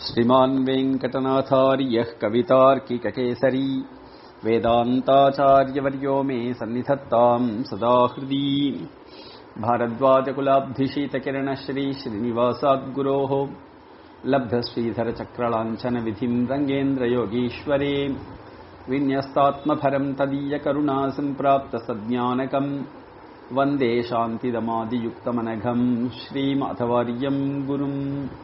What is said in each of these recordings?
श्रीमान् वेङ्कटनाथार्यः कवितार्किककेसरी वेदान्ताचार्यवर्यो मे सन्निधत्ताम् सदा हृदि भारद्वाजकुलाब्धिशीतकिरणश्री श्रीनिवासाद्गुरोः लब्धश्रीधरचक्रलाञ्छनविधिम् रङ्गेन्द्रयोगीश्वरे विन्यस्तात्मफलम् तदीयकरुणा सम्प्राप्तसज्ञानकम् वन्दे शान्तिदमादियुक्तमनघम् श्रीमाधवार्यम् गुरुम्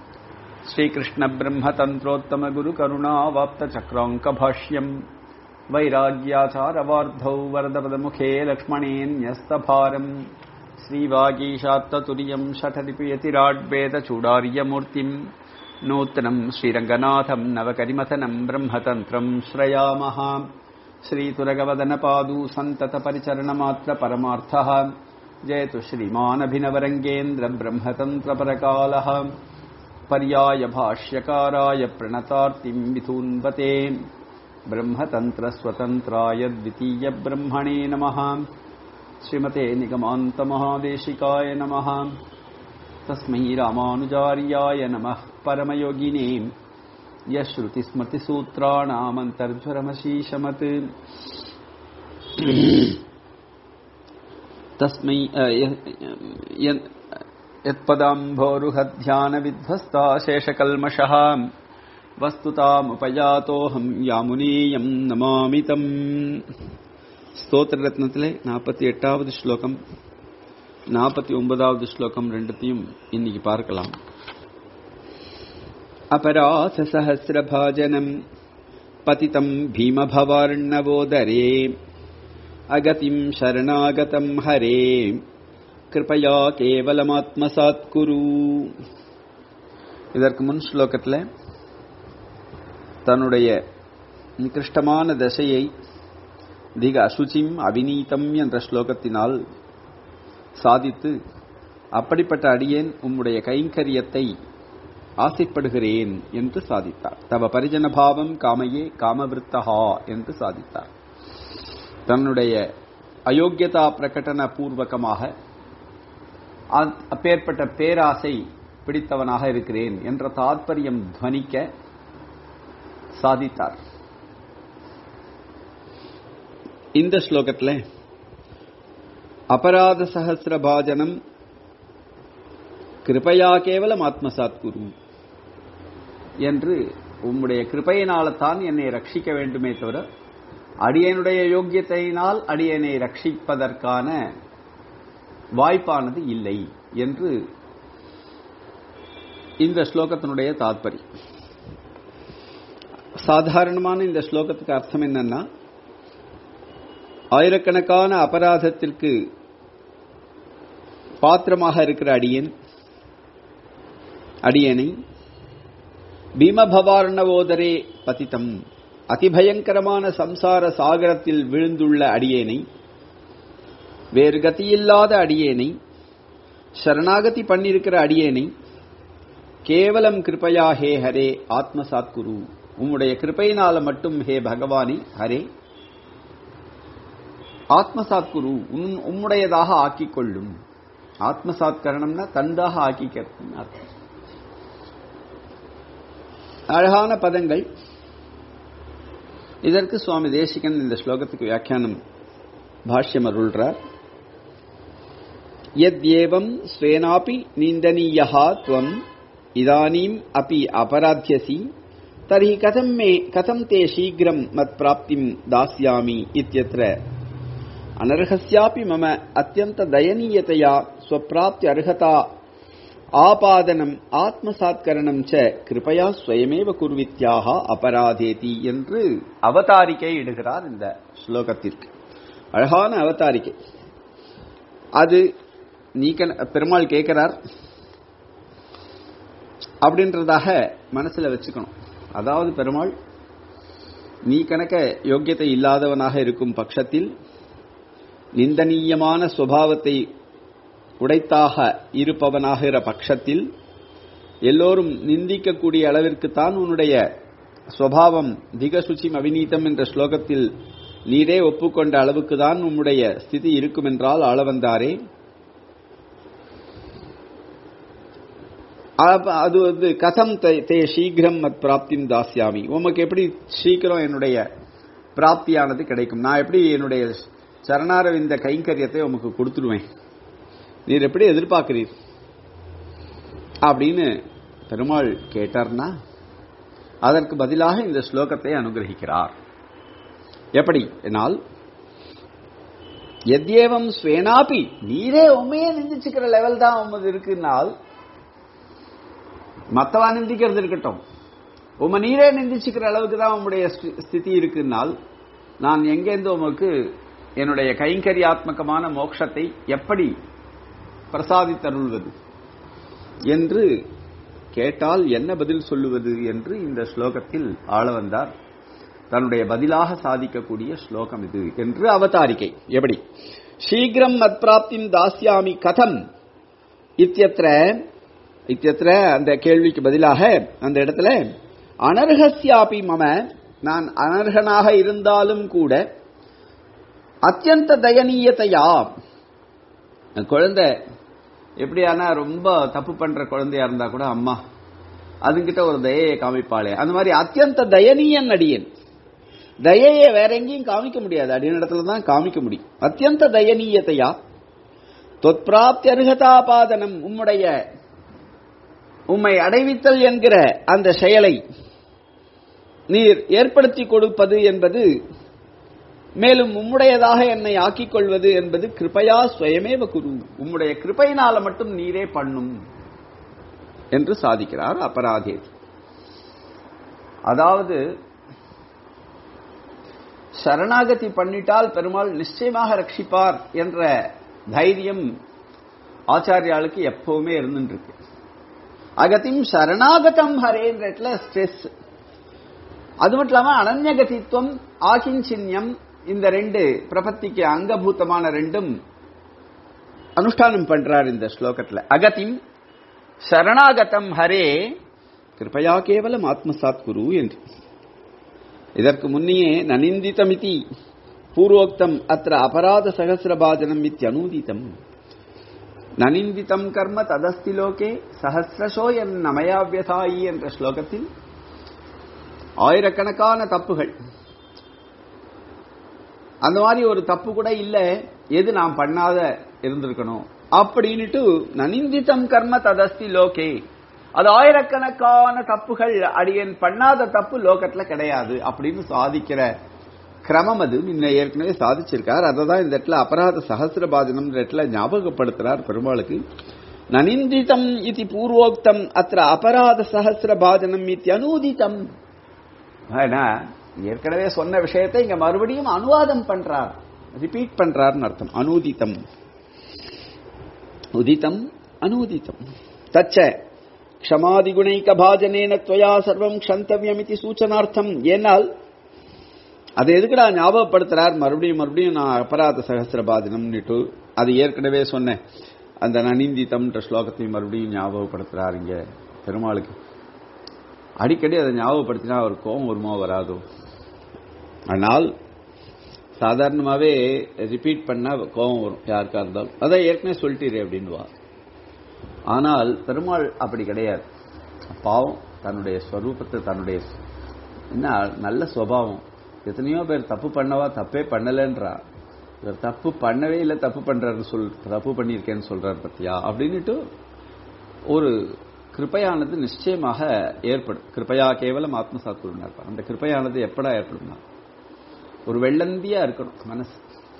श्रीकृष्णब्रह्मतन्त्रोत्तमगुरुकरुणावाप्तचक्राङ्कभाष्यम् वैराग्याचारवार्धौ वरदपदमुखे लक्ष्मणेन्यस्तभारम् श्रीवागीशात्ततुर्यम् शठरिपयतिराड्वेदचूडार्यमूर्तिम् नूतनम् श्रीरङ्गनाथम् नवकरिमथनम् ब्रह्मतन्त्रम् श्रयामः श्रीतुरगवदनपादू सन्ततपरिचरणमात्रपरमार्थः जयतु श्रीमानभिनवरङ्गेन्द्र ब्रह्मतन्त्रपरकालः पर्याय भाष्यकाराय प्रणतार्तिम् विधून्वते ब्रह्मतन्त्रस्वतन्त्राय द्वितीयब्रह्मणे नमः श्रीमते निगमान्तमहादेशिकाय नमः तस्मै रामानुजार्याय नमः परमयोगिने यश्रुतिस्मृतिसूत्राणामन्तर्ज्वरमशीशमत् तस्मै यत्पदाम्भोरुहध्यानविध्वस्ता शेषकल्मषः வஸ்துதாமுபயாத்தோஹம் யாமுனேயம் நமாமிதம் ஸ்தோத்திர ரத்னத்திலே நாற்பத்தி எட்டாவது ஸ்லோகம் நாற்பத்தி ஒன்பதாவது ஸ்லோகம் ரெண்டுத்தையும் இன்னைக்கு பார்க்கலாம் அபராத சஹசிரபாஜனம் பதிதம் பீமபவார்ணவோதரே அகதிம் சரணாகதம் ஹரே கிருபயா கேவலமாத்மசாத் குரு இதற்கு முன் ஸ்லோகத்தில் தன்னுடைய நிகிருஷ்டமான தசையை திக அசுச்சிம் அவிநீதம் என்ற ஸ்லோகத்தினால் சாதித்து அப்படிப்பட்ட அடியேன் உம்முடைய கைங்கரியத்தை ஆசைப்படுகிறேன் என்று சாதித்தார் தவ பரிஜன பாவம் காமையே காமவிருத்தகா என்று சாதித்தார் தன்னுடைய அயோக்கியதா பிரகடன பூர்வகமாக அப்பேற்பட்ட பேராசை பிடித்தவனாக இருக்கிறேன் என்ற தாற்பயம் துவனிக்க சாதித்தார் இந்த ஸ்லோகத்தில் அபராத சகசிர பாஜனம் கிருபையா கேவலம் ஆத்மசாத் குரு என்று உம்முடைய கிருபையினால்தான் என்னை ரட்சிக்க வேண்டுமே தவிர அடியனுடைய யோக்கியத்தையினால் அடியனை ரட்சிப்பதற்கான வாய்ப்பானது இல்லை என்று இந்த ஸ்லோகத்தினுடைய தாத்பரியம் சாதாரணமான இந்த ஸ்லோகத்துக்கு அர்த்தம் என்னன்னா ஆயிரக்கணக்கான அபராதத்திற்கு பாத்திரமாக இருக்கிற அடியன் அடியனை பீமபவார்ணவோதரே பதித்தம் அதிபயங்கரமான சம்சார சாகரத்தில் விழுந்துள்ள அடியேனை வேறு கதியில்லாத அடியேனை சரணாகதி பண்ணிருக்கிற அடியேனை கேவலம் கிருபையா ஹே ஹரே ஆத்மசாத் குரு உம்முடைய கிருப்பையினால மட்டும் ஹே பகவானி ஹரே ஆத்மசாத் குரு உம்முடையதாக ஆக்கிக் கொள்ளும் ஆத்மசாத் கரணம்னா தந்தாக ஆக்கிக்கிறது அர்த்தம் அழகான பதங்கள் இதற்கு சுவாமி தேசிகன் இந்த ஸ்லோகத்துக்கு வியாக்கியானம் பாஷ்யம் அருள்றார் யத்யேவம் ஸ்வேனாபி நிந்தனீயா துவம் இதானீம் அப்பி அபராத்தியசி तर्हि कथं मे कथं ते शीघ्रं मत्प्राप्तिं दास्यामि इत्यत्र अनर्हस्यापि मम अत्यन्तदयनीयतया स्वप्राप्त्यर्हता ஆபாதனம் ஆத்மசாத்கரணம் ச கிருபையா ஸ்வயமேவ குர்வித்யாக அபராதேதி என்று அவதாரிக்கை இடுகிறார் இந்த ஸ்லோகத்திற்கு அழகான அவதாரிக்கை அது நீக்க பெருமாள் கேட்கிறார் அப்படின்றதாக மனசுல வச்சுக்கணும் அதாவது பெருமாள் நீ கணக்க யோக்கியத்தை இல்லாதவனாக இருக்கும் பட்சத்தில் நிந்தனீயமான சுவாவத்தை உடைத்தாக இருப்பவனாகிற பட்சத்தில் எல்லோரும் நிந்திக்கக்கூடிய அளவிற்குத்தான் உன்னுடைய சுவாவம் திகசுச்சிம் அவிநீதம் என்ற ஸ்லோகத்தில் நீரே ஒப்புக்கொண்ட அளவுக்கு தான் உம்முடைய ஸ்திதி இருக்கும் என்றால் ஆளவந்தாரே அப்ப அது வந்து கதம் தே- தே சீக்கிரம் மத் பிராப்திம் தாஸ்யாமி உமக்கு எப்படி சீக்கிரம் என்னுடைய பிராப்தியானது கிடைக்கும் நான் எப்படி என்னுடைய சரணாரவிந்த கைங்கரியத்தை உமக்கு கொடுத்துடுவேன் நீர் எப்படி எதிர்பார்க்கிறீர் அப்படின்னு பெருமாள் கேட்டார்னா அதற்கு பதிலாக இந்த ஸ்லோகத்தை அனுகிரகிக்கிறார் எப்படி என்னால் எத்யேவம் ஸ்வேனாபி நீரே உண்மையே நிந்திச்சுக்கிற லெவல் தான் உமது இருக்குன்னால் மத்தவா நிந்திக்கிறது இருக்கட்டும் உம நீரே நிந்திச்சுக்கிற அளவுக்கு தான் உம்முடைய ஸ்தி- ஸ்திதி இருக்குன்னால் நான் எங்கேருந்து உமக்கு என்னுடைய கைங்கரியாத்மகமான மோட்சத்தை எப்படி பிரசாதித்தருள்வது என்று கேட்டால் என்ன பதில் சொல்லுவது என்று இந்த ஸ்லோகத்தில் ஆள வந்தார் தன்னுடைய பதிலாக சாதிக்கக்கூடிய ஸ்லோகம் இது என்று அவதாரிக்கை எப்படி சீக்கிரம் மத்பிராப்திம் தாஸ்யாமி கதம் இத்தியத்திர இத்தியத்திர அந்த கேள்விக்கு பதிலாக அந்த இடத்துல அனர்ஹஸ்யாபி மம நான் அனர்ஹனாக இருந்தாலும் கூட அத்தியந்த தயனீயத்தையா குழந்தை எப்படியானா ரொம்ப தப்பு பண்ற குழந்தையா இருந்தா கூட அம்மா அதுங்கிட்ட ஒரு தயையை காமிப்பாளே அந்த மாதிரி அத்தியந்த தயனீயன் அடியேன் தயையை வேற எங்கேயும் காமிக்க முடியாது அடியன் இடத்துல தான் காமிக்க முடியும் அத்தியந்த தயனீயத்தையா தொற்பிராப்தி அருகதாபாதனம் உம்முடைய உம்மை அடைவித்தல் என்கிற அந்த செயலை நீர் ஏற்படுத்தி கொடுப்பது என்பது மேலும் உம்முடையதாக என்னை ஆக்கிக் கொள்வது என்பது கிருபையா ஸ்வயமேவ குரு உம்முடைய கிருபையினால மட்டும் நீரே பண்ணும் என்று சாதிக்கிறார் அபராதேதி அதாவது சரணாகதி பண்ணிட்டால் பெருமாள் நிச்சயமாக ரட்சிப்பார் என்ற தைரியம் ஆச்சாரியாளுக்கு எப்பவுமே இருந்துட்டு இருக்கு அகத்திம் சரணாகதம் ஹரேன்ற ஸ்ட்ரெஸ் அது மட்டும் இல்லாம அனன்யகதித்துவம் ஆகிஞ்சின்யம் இந்த ரெண்டு பிரபத்திக்கு அங்கபூத்தமான ரெண்டும் அனுஷ்டானம் பண்றார் இந்த ஸ்லோகத்துல அகதிம் சரணாகதம் ஹரே கிருபயா கேவலம் ஆத்மசாத் குரு என்று இதற்கு முன்னையே நனிந்திதமிதி பூர்வோக்தம் அத்த அபராத சகசிரபாஜனம் இத்தியனூதிதம் நனிந்திதம் கர்ம ததஸ்தி லோகே சஹசிரசோ என் நமயாவியதாயி என்ற ஸ்லோகத்தில் ஆயிரக்கணக்கான தப்புகள் அந்த மாதிரி ஒரு தப்பு கூட இல்ல எது நாம் பண்ணாத இருந்திருக்கணும் அப்படின்னுட்டு நனிந்திதம் கர்ம ததஸ்தி லோகே அது ஆயிரக்கணக்கான தப்புகள் அடியன் பண்ணாத தப்பு லோகத்துல கிடையாது அப்படின்னு சாதிக்கிற கிரமம் அது முன்ன ஏற்கனவே சாதிச்சிருக்கார் அதை தான் இந்த இடத்துல அபராத சகசிரபாதனம் இடத்துல ஞாபகப்படுத்துறார் பெருமாளுக்கு நனிந்திதம் இது பூர்வோக்தம் அத்த அபராத சகசிரபாதனம் இத்தி அனூதிதம் ஆனா, ஏற்கனவே சொன்ன விஷயத்தை இங்க மறுபடியும் அனுவாதம் பண்றார் ரிப்பீட் பண்றார்னு அர்த்தம் அனூதிதம் உதிதம் அனூதிதம் தச்ச க்ஷமாதிகுணைக பாஜனேன துவயா சர்வம் க்ஷந்தவியம் சூச்சனார்த்தம் ஏனால் அதை எதுக்குடா ஞாபகப்படுத்துறார் மறுபடியும் மறுபடியும் நான் அபராத சகசிரபாதனம்னுட்டு அது ஏற்கனவே சொன்னேன் அந்த நனிந்திதம்ன்ற ஸ்லோகத்தையும் மறுபடியும் ஞாபகப்படுத்துறார் இங்க பெருமாளுக்கு அடிக்கடி அதை ஞாபகப்படுத்தினா அவர் கோபம் வருமா வராதோ ஆனால் சாதாரணமாகவே ரிப்பீட் பண்ணா கோபம் வரும் யாருக்கா இருந்தாலும் அதான் ஏற்கனவே சொல்லிட்டீரே அப்படின்வா ஆனால் பெருமாள் அப்படி கிடையாது பாவம் தன்னுடைய ஸ்வரூபத்தை தன்னுடைய என்ன நல்ல சுவாவம் எத்தனையோ பேர் தப்பு பண்ணவா தப்பே பண்ணலன்றா இவர் தப்பு பண்ணவே இல்லை தப்பு பண்றாருன்னு சொல் தப்பு பண்ணியிருக்கேன்னு சொல்றாரு பத்தியா அப்படின்னுட்டு ஒரு கிருப்பையானது நிச்சயமாக ஏற்படும் கிருப்பையா கேவலம் ஆத்மசாத்துருன்னு இருப்பார் அந்த கிருப்பையானது எப்படா ஏற்படும்னா ஒரு வெள்ளந்தியா இருக்கணும் மனசு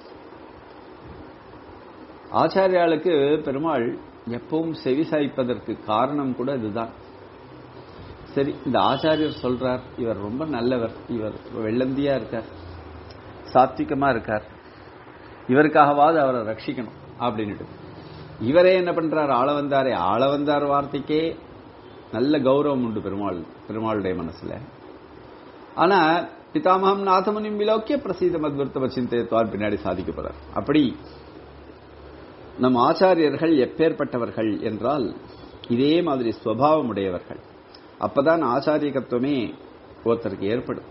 ஆச்சாரியாளுக்கு பெருமாள் எப்பவும் செவி சாய்ப்பதற்கு காரணம் கூட இதுதான் சரி இந்த ஆச்சாரியர் சொல்றார் இவர் ரொம்ப நல்லவர் இவர் வெள்ளந்தியா இருக்கார் சாத்விகமா இருக்கார் இவருக்காகவாது அவரை ரட்சிக்கணும் அப்படின்னுட்டு இவரே என்ன பண்றார் ஆள வந்தாரே ஆள வந்தார் வார்த்தைக்கே நல்ல கௌரவம் உண்டு பெருமாள் பெருமாளுடைய மனசுல ஆனா பிதாமகம் நாதமுனிம் விலோக்கிய பிரசீத மத்வர்த்தவ சிந்தையத்வார் பின்னாடி சாதிக்க போறார் அப்படி நம் ஆச்சாரியர்கள் எப்பேற்பட்டவர்கள் என்றால் இதே மாதிரி சுவாவம் உடையவர்கள் அப்பதான் ஆச்சாரியகத்துவமே ஒருத்தருக்கு ஏற்படும்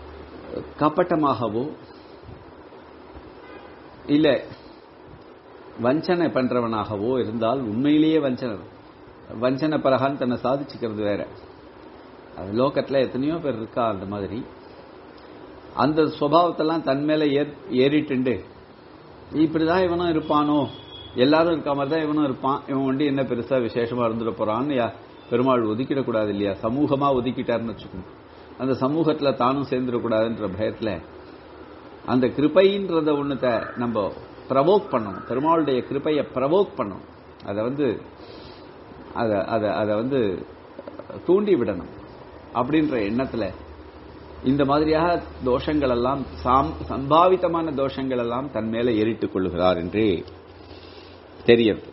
கப்பட்டமாகவோ இல்ல வஞ்சனை பண்றவனாகவோ இருந்தால் உண்மையிலேயே வஞ்சனர் வஞ்சனை பலகான் தன்னை சாதிச்சுக்கிறது வேற அது லோகத்துல எத்தனையோ பேர் இருக்கா அந்த மாதிரி அந்த சுபாவத்தெல்லாம் தன் மேல ஏற்- ஏறிட்டுண்டு இப்படிதான் இவனும் இருப்பானோ எல்லாரும் இருக்க மாதிரி தான் இவனும் இருப்பான் இவன் வந்து என்ன பெருசா விசேஷமா இருந்துட போறான்னு யா- பெருமாள் ஒதுக்கிடக்கூடாது இல்லையா சமூகமா ஒதுக்கிட்டாருன்னு வச்சுக்கோங்க அந்த சமூகத்துல தானும் சேர்ந்துடக்கூடாதுன்ற பயத்துல அந்த கிருபைன்றத ஒண்ணுத்த நம்ம ப்ரவோக் பண்ணணும் பெருமாளுடைய கிருபையை ப்ரவோக் பண்ணணும் அதை வந்து அதை அதை அதை வந்து தூண்டி விடணும் அப்படின்ற எண்ணத்துல இந்த மாதிரியாக தோஷங்கள் எல்லாம் சாம்- சம்பாவிதமான தோஷங்கள் எல்லாம் தன் மேல ஏறிட்டுக் கொள்ளுகிறார் என்று தெரியுது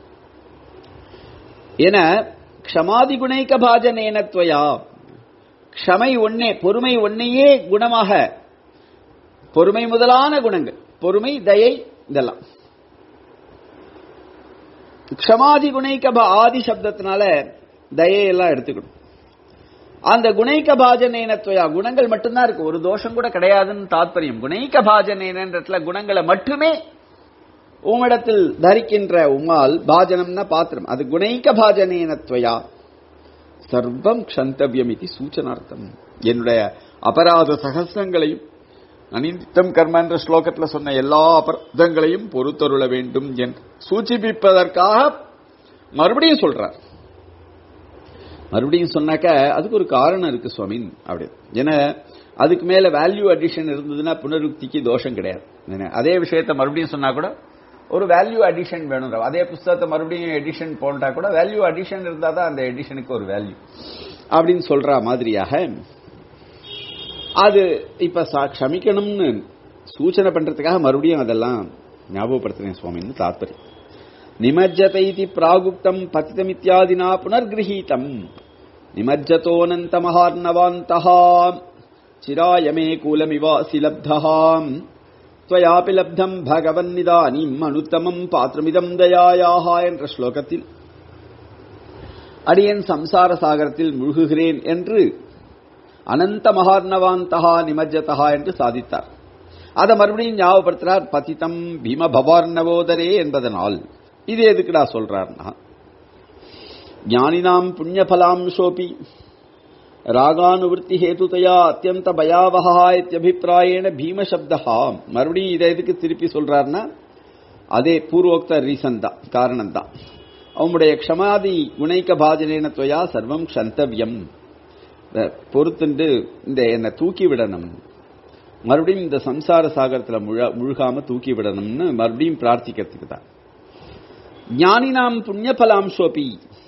என க்ஷமாதி குணைக்க பாஜனேனத்வயா க்ஷமை ஒன்னே பொறுமை ஒன்னையே குணமாக பொறுமை முதலான குணங்கள் பொறுமை தயை இதெல்லாம் க்ஷமாதி குணைக்க பா- ஆதி சப்தத்தினால தயையெல்லாம் எடுத்துக்கணும் அந்த குணைக்க பாஜனேனத்வயா குணங்கள் மட்டும்தான் இருக்கு ஒரு தோஷம் கூட கிடையாதுன்னு தாத்பரியம் குணைக்க பாஜனேனன்றதுல குணங்களை மட்டுமே உம்மிடத்தில் தரிக்கின்ற உமால் பாஜனம்னா பாத்திரம் அது குணைக்க பாஜனேனத்வயா சர்வம் க்ஷந்தவியம் இது சூச்சனார்த்தம் என்னுடைய அபராத சகசிரங்களையும் அனித்தம் கர்ம என்ற ஸ்லோகத்துல சொன்ன எல்லா அபராதங்களையும் பொறுத்தருள வேண்டும் என்று சூச்சிப்பிப்பதற்காக மறுபடியும் சொல்றார் மறுபடியும் சொன்னாக்க அதுக்கு ஒரு காரணம் இருக்கு சுவாமின் அப்படி ஏன்னா அதுக்கு மேல வேல்யூ அடிஷன் இருந்ததுன்னா புனருக்திக்கு தோஷம் கிடையாது என்ன, அதே விஷயத்தை மறுபடியும் சொன்னா கூட ஒரு வேல்யூ அடிஷன் வேணும் அதே புஸ்தகத்தை மறுபடியும் எடிஷன் போட்டா கூட வேல்யூ அடிஷன் இருந்தா தான் அந்த எடிஷனுக்கு ஒரு வேல்யூ அப்படின்னு சொல்ற மாதிரியாக அது இப்ப சா- க்ஷமிக்கணும்னு சூச்சனை பண்றதுக்காக மறுபடியும் அதெல்லாம் ஞாபகப்படுத்துறேன் சுவாமின்னு தாத்பரியம் நிமஜ்ஜத இதி பிராகுப்தம் பத்திதமித்யாதினா புனர்கிரகீதம் நிமஜ்ஜதோனந்த மகார்ணவாந்தः சிராயமே கூலமிவாசி லப்தः त्वयापि லப்தம் பகவன்னிதானீம் அனுத்தமம் பாத்திரமிதம் தயாயாக என்ற ஸ்லோகத்தில் அடியேன் சம்சார சாகரத்தில் முழுகுகிறேன் என்று அனந்த மகார்ணவாந்தகா நிமஜ்ஜதா என்று சாதித்தார் அதை மறுபடியும் ஞாபகப்படுத்துறார் பதிதம் பீம பவார்ணவோதரே என்பதனால் இது எதுக்குடா சொல்றார்னா ஞானினாம் புண்ணியபலாம்சோபி ராகானுவருத்தி ஹேதுதயா அத்தியந்த பயாவகா இத்தியபிப்பிராயேண பீமசப்தா மறுபடியும் இதை எதுக்கு திருப்பி சொல்றாருன்னா அதே பூர்வோக்த ரீசன் தான் காரணம் தான் அவனுடைய க்ஷமாதி குணைக்க பாஜனேன துவயா சர்வம் க்ஷந்தவ்யம் அஹ் பொறுத்துண்டு இந்த என்னை தூக்கி விடணும் மறுபடியும் இந்த சம்சார சாகரத்துல முழ- முழுகாம தூக்கி விடணும்னு மறுபடியும் பிரார்த்திக்கிறதுக்கு தான் ஞானினாம் புண்ணியபலாம்சோபி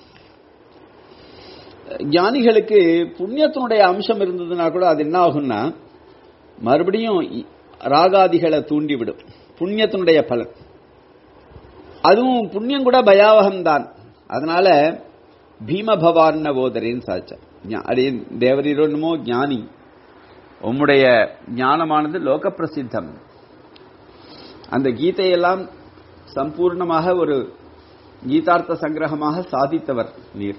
ஞானிகளுக்கு புண்ணியத்தினுடைய அம்சம் இருந்ததுன்னா கூட அது என்ன ஆகும்னா மறுபடியும் இ- ராகாதிகளை தூண்டிவிடும் புண்ணியத்தினுடைய பலன் அதுவும் புண்ணியம் கூட பயாவகம் தான் அதனால பீமபவார்ண போதரேன்னு சாதிச்சார் ஞா- அடே தேவரீரோ என்னமோ ஞானி உம்முடைய ஞானமானது லோக பிரசித்தம் அந்த கீதையெல்லாம் சம்பூர்ணமாக ஒரு கீதார்த்த சங்கிரகமாக சாதித்தவர் நீர்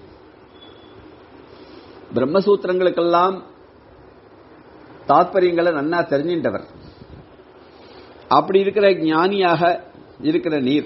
பிரம்மசூத்திரங்களுக்கெல்லாம் தாத்பரியங்களை நன்னா தெரிஞ்சின்றவர் அப்படி இருக்கிற ஞானியாக இருக்கிற நீர்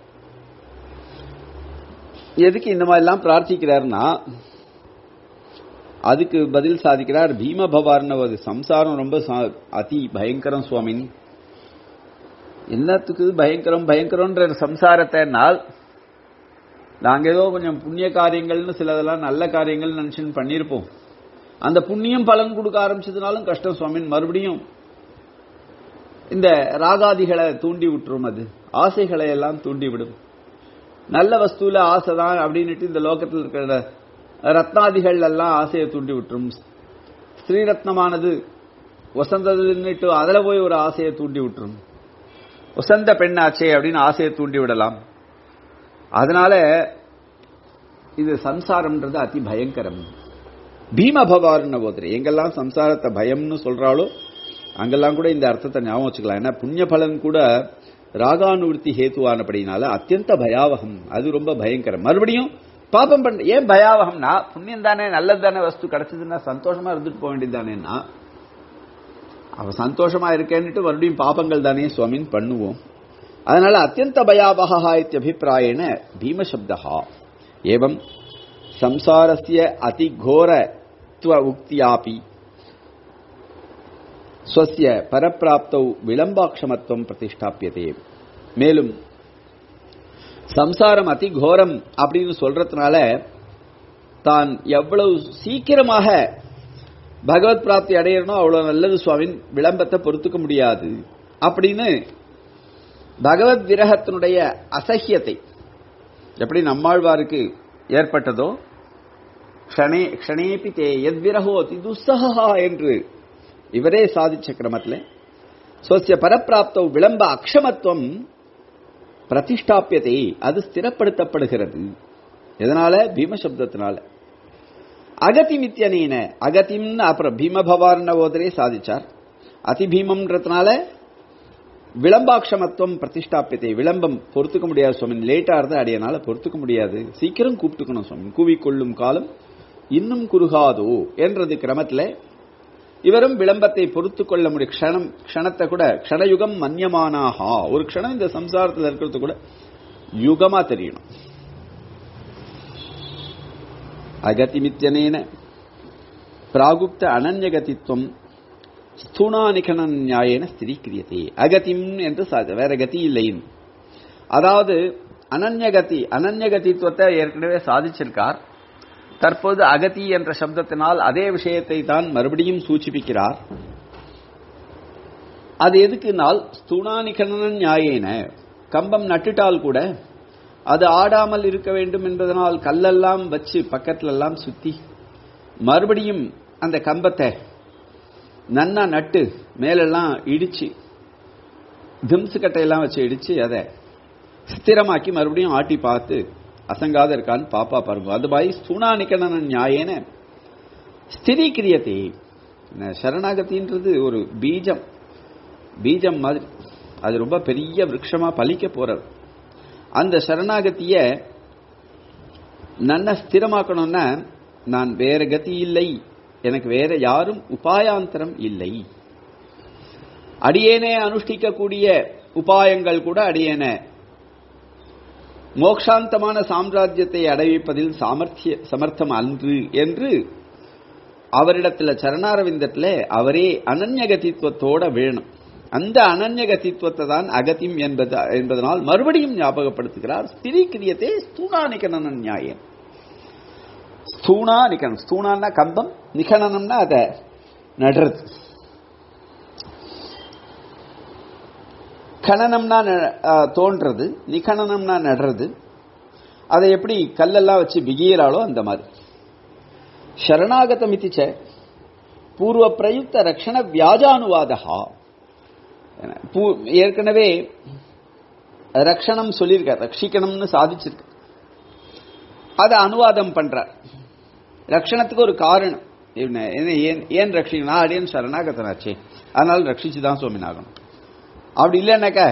எதுக்கு இந்த மாதிரிலாம் பிரார்த்திக்கிறார்னா அதுக்கு பதில் சாதிக்கிறார் பீம பவார்னவது சம்சாரம் ரொம்ப சா- அதி பயங்கரம் சுவாமின் என்னத்துக்கு பயங்கரம் பயங்கரம்ன்ற சம்சாரத்தை நாள் நாங்க ஏதோ கொஞ்சம் புண்ணிய காரியங்கள்னு சிலதெல்லாம் நல்ல காரியங்கள் நினைச்சுன்னு பண்ணியிருப்போம் அந்த புண்ணியம் பலன் கொடுக்க ஆரம்பிச்சதுனாலும் கஷ்டம் சுவாமின் மறுபடியும் இந்த ராகாதிகளை தூண்டி விட்டுரும் அது ஆசைகளை எல்லாம் தூண்டி விடும் நல்ல வஸ்துல ஆசை தான் அப்படின்னுட்டு இந்த லோகத்தில் இருக்கிற ரத்னாதிகள் எல்லாம் ஆசையை தூண்டி விட்டுரும் ஸ்ரீரத்னமானது வசந்ததுன்னுட்டு அதுல போய் ஒரு ஆசையை தூண்டி விட்டுரும் வசந்த பெண்ணாச்சே அப்படின்னு ஆசையை தூண்டி விடலாம் அதனால இது சம்சாரம்ன்றது அதி பயங்கரம் பீமபவார்ன போதிரி எங்கெல்லாம் சம்சாரத்தை பயம்னு சொல்றாளோ அங்கெல்லாம் கூட இந்த அர்த்தத்தை ஞாபகம் வச்சுக்கலாம் ஏன்னா புண்ணிய பலன் கூட ராகானுவர்த்தி ஹேத்துவானபடினால அத்தியந்த பயாவகம் அது ரொம்ப பயங்கரம் மறுபடியும் பாபம் பண்ண ஏன் பயாவகம்னா புண்ணியம் தானே நல்லது தானே வஸ்து கிடைச்சதுன்னா சந்தோஷமா இருந்துட்டு போக வேண்டியது தானேன்னா அவ சந்தோஷமா இருக்கேன்னுட்டு மறுபடியும் பாபங்கள் தானே சுவாமின்னு பண்ணுவோம் அதனால அத்தியந்த பயாவகா இத்தியபிப்பிராயேன பீமசப்தா ஏவம் சம்சாரஸ்ய அதிகோரத்துவ உக்தியாபி ஸ்வசிய பரப்பிராப்தௌ விளம்பாட்சமத்துவம் பிரதிஷ்டாப்பியதே மேலும் சம்சாரம் அதிகோரம் அப்படின்னு சொல்றதுனால தான் எவ்வளவு சீக்கிரமாக பகவத் பிராப்தி அடையணும் அவ்வளவு நல்லது சுவாமின் விளம்பத்தை பொறுத்துக்க முடியாது அப்படின்னு பகவத் விரகத்தினுடைய அசஹ்யத்தை எப்படி நம்மாழ்வாருக்கு ஏற்பட்டதோ க்ஷணே க்ஷணேபி தே எத்விரகோ அதி துஸ்ஸஹா என்று இவரே சாதிச்ச கிரமத்தில் சோசிய பரப்பிராப்தோ விளம்ப அக்ஷமத்துவம் பிரதிஷ்டாப்பியதை அது ஸ்திரப்படுத்தப்படுகிறது எதனால பீமசப்தத்தினால அகதிமித்யனேன அகதிம்னு அப்புறம் பீமபவார்ன ஓதரே சாதிச்சார் அதிபீமம்ன்றதுனால விளம்பாட்சமத்துவம் பிரதிஷ்டாப்பியத்தை விளம்பம் பொறுத்துக்க முடியாது சுவாமி லேட்டா இருந்தா அடையனால பொறுத்துக்க முடியாது சீக்கிரம் கூப்பிட்டுக்கணும் சுவாமி கூவிக்கொள்ளும் காலம் இன்னும் குறுகாதோ என்றது கிரமத்துல இவரும் விளம்பத்தை பொறுத்து கொள்ள முடியும் க்ஷணம் க்ஷணத்தை கூட க்ஷணயுகம் மன்யமானாகா ஒரு க்ஷணம் இந்த சம்சாரத்தில் இருக்கிறது கூட யுகமா தெரியணும் அகதிமித்யனேன பிராகுப்த அனன்யகதித்துவம் ஸ்தூணானிகன நியாயன ஸ்திரீக்கிரியதே அகதிம் என்று சா- வேற கதி இல்லைன்னு அதாவது அனன்யகதி அனன்யகதித்துவத்தை ஏற்கனவே சாதிச்சிருக்கார் தற்போது அகதி என்ற சப்தத்தினால் அதே விஷயத்தை தான் மறுபடியும் சூச்சிப்பிக்கிறார் அது எதுக்குனால் ஸ்தூணானிகன நியாயேன கம்பம் நட்டுட்டால் கூட அது ஆடாமல் இருக்க வேண்டும் என்பதனால் கல்லெல்லாம் வச்சு பக்கத்துல எல்லாம் சுத்தி மறுபடியும் அந்த கம்பத்தை நன்னா நட்டு மேலெல்லாம் இடிச்சு திம்சு கட்டையெல்லாம் வச்சு இடிச்சு அதை ஸ்திரமாக்கி மறுபடியும் ஆட்டி பார்த்து அசங்காத இருக்கான்னு பாப்பா பாருங்க அது மாதிரி ஸ்தூணானிக்கணன நியாயேன ஸ்திரீக்கிரியத்தை என்ன, சரணாகதின்றது ஒரு பீஜம் பீஜம் மாதிரி அது ரொம்ப பெரிய விருட்சமா பலிக்க போறது அந்த சரணாகதிய நன்ன ஸ்திரமாக்கணும்னா நான் வேற கதி இல்லை எனக்கு வேற யாரும் உபாயாந்தரம் இல்லை அடியேனே அனுஷ்டிக்கக்கூடிய உபாயங்கள் கூட அடியேன மோக்ஷாந்தமான சாம்ராஜ்யத்தை அடைவிப்பதில் சாமர்த்திய சமர்த்தம் அன்று என்று அவரிடத்துல சரணாரவிந்தத்துல அவரே அனன்யகதித்துவத்தோட வேணும் அந்த அனன்யகதித்துவத்தை தான் அகதிம் என்பது என்பதனால் மறுபடியும் ஞாபகப்படுத்துகிறார் ஸ்திரீக்கிரியத்தே ஸ்தூணானிகனன நியாயம் ஸ்தூணா நிகனம் ஸ்தூணான்னா கம்பம் நிகனனம்னா அதை நடுறது கணனம்னா ந- ஆ, தோன்றது நிகணனம்னா நடுறது அதை எப்படி கல்லெல்லாம் வச்சு பிகியறாளோ அந்த மாதிரி சரணாகதம் இத்திச்ச பூர்வ பிரயுக்த ரக்ஷண வியாஜானுவாதா பூ- ஏற்கனவே ரக்ஷணம் சொல்லியிருக்கார் ரட்சிக்கணும்னு சாதிச்சிருக்க அதை அனுவாதம் பண்றார் ரக்ஷணத்துக்கு ஒரு காரணம் என்ன- என்ன- ஏன் ஏன் ரட்சிக்கணும் நான் அடியன் சரணாகதனாச்சே அதனால ரட்சிச்சு தான் சுவாமி ஆகணும் அப்படி இல்லைன்னாக்க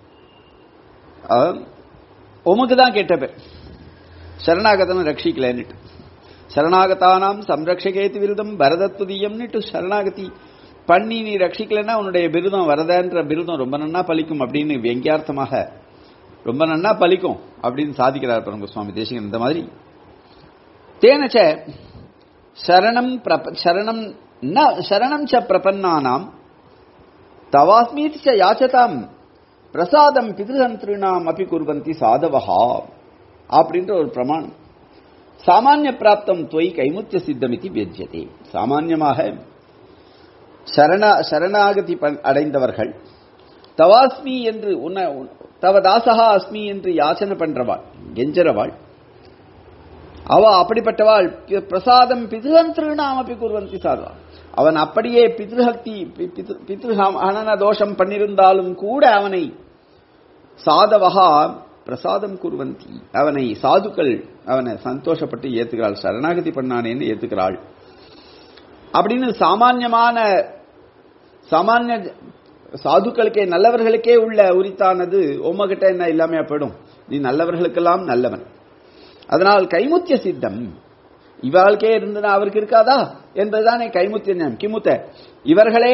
உமக்கு தான் கெட்ட பேர் சரணாகதனை ரட்சிக்கலன்னுட்டு சரணாகதானாம் சம்ரக்ஷகேத்து விருதம் பரதத்துதியம்னுட்டு சரணாகதி பண்ணி நீ ரட்சிக்கலைன்னா உன்னுடைய விருதம் வரதன்ற விருதம் ரொம்ப நன்னா பலிக்கும் அப்படின்னு வெங்கியார்த்தமாக ரொம்ப நன்னா பலிக்கும் அப்படின்னு சாதிக்கிறார் பாருங்க சுவாமி தேசிகன் இந்த மாதிரி தேனச்ச சரணம் பிரப சரணம் ந சரணம் ச பிரபன்னானாம் தவாஸ்மீதி ச யாச்சதாம் பிரசாதம் பிதிருஹந்திருணாம் அப்பி குர்வந்தி சாதவஹா அப்படின்ற ஒரு பிரமாணம் சாமானிய பிராப்தம் தொய் கைமுத்திய சித்தமிதி வியஜ்யதே சாமான்யமாக சரண சரணாகதி பண்- அடைந்தவர்கள் தவாஸ்மி என்று உன்னை தவ தாசகா அஸ்மி என்று யாச்சனை பண்றவாள் கெஞ்சரவாள் அவ அப்படிப்பட்டவாள் பி- பிரசாதம் பிதிருஹந்திருணாம் அப்பி குர்வந்தி சாதவா அவன் அப்படியே பித்ருஹக்தி பித்ருஹன தோஷம் பண்ணிருந்தாலும் கூட அவனை சாதவகா பிரசாதம் குருவந்தி அவனை சாதுக்கள் அவனை சந்தோஷப்பட்டு ஏத்துக்கிறாள் சரணாகதி பண்ணானேன்னு ஏத்துக்கிறாள் அப்படின்னு சாமான்யமான சாமானிய சாதுக்களுக்கே நல்லவர்களுக்கே உள்ள உரித்தானது உம்மகிட்ட என்ன இல்லாமையா போயிடும் நீ நல்லவர்களுக்கெல்லாம் நல்லவன் அதனால் கைமுத்திய சித்தம் இவாளுக்கே இருந்தனா அவருக்கு இருக்காதா என்பதுதானே கைமுத்திய ஞானம் கிமுத்த இவர்களே